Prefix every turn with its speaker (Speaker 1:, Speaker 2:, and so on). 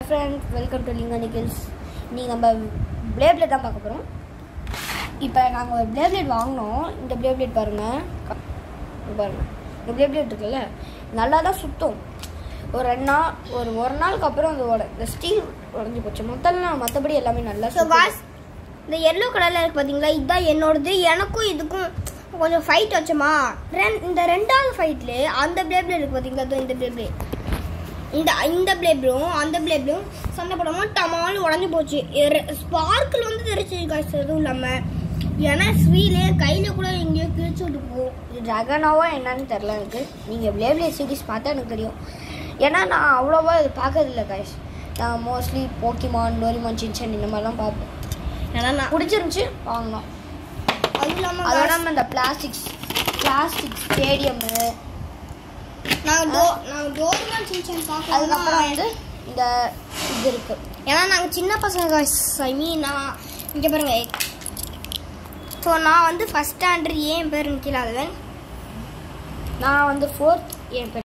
Speaker 1: friends welcome to லிங்கா நிக்கில்ஸ் நீங்கள் நம்ம பிளேப்ளேட் தான் பார்க்க போகிறோம் இப்போ நாங்கள் ஒரு பிளேப்ளேட் வாங்கினோம் இந்த பிளேப்ளேட் பாருங்கள் இங்க பாருங்கள் இந்த பிளேப்ளேட் இருக்குல்ல நல்லா தான் சுத்தம் ஒரு ரெண்டு நாள் ஒரு ஒரு நாளுக்கு அப்புறம் அந்த உட இந்த ஸ்டீல் உடஞ்சி போச்சு மொத்தம்லாம் மற்றபடி எல்லாமே நல்லா
Speaker 2: ஸோ காஸ் இந்த எல்லோ கலரில் இருக்கு பார்த்தீங்களா இதுதான் என்னோடது எனக்கும் இதுக்கும் கொஞ்சம் ஃபைட் வச்சோமா ரெண் இந்த ரெண்டாவது ஃபைட்ல அந்த பிளேப்ளேட் இருக்கு பார்த்தீங்களா இதோ இந்த பிளேப்ளேட் இந்த இந்த பிளேப்ளும் அந்த பிளேப்ளும் சண்டை போடாமல் டமாலும் உடஞ்சி போச்சு ஸ்பார்க்கில் வந்து தெரிச்சு காசு எதுவும் இல்லாமல் ஏன்னா ஸ்வீலே கையில் கூட எங்கேயோ கிழிச்சு விட்டு போகும்
Speaker 1: இது ட்ராகனாவா என்னன்னு தெரில எனக்கு நீங்கள் பிளேப்ளேட் சீரிஸ் பார்த்தா எனக்கு தெரியும் ஏன்னா நான் அவ்வளோவா இது பார்க்கறதில்ல கைஸ் நான் மோஸ்ட்லி போக்கிமான் டோரிமான் சின்சன் இந்த மாதிரிலாம் பார்ப்பேன்
Speaker 2: ஏன்னா நான்
Speaker 1: பிடிச்சிருந்துச்சு வாங்கினோம்
Speaker 2: அதுவும் இல்லாமல்
Speaker 1: அதோட நம்ம இந்த பிளாஸ்டிக்ஸ் பிளாஸ்டிக் ஸ்டேடியமு
Speaker 2: நாங்கள் டோ நாங்கள் டோரிமான் சின்சன்
Speaker 1: அதுக்கப்புறம்
Speaker 2: பார்க்கலாம்
Speaker 1: வந்து இந்த இது இருக்கு
Speaker 2: ஏன்னா நாங்கள் சின்ன பசங்க ஐ மீன் நான் இங்கே பாருங்க ஸோ நான் வந்து ஃபஸ்ட் ஸ்டாண்டர்ட் ஏன் பேர் நிற்கலாதவன்
Speaker 1: நான் வந்து ஃபோர்த் என் பேர்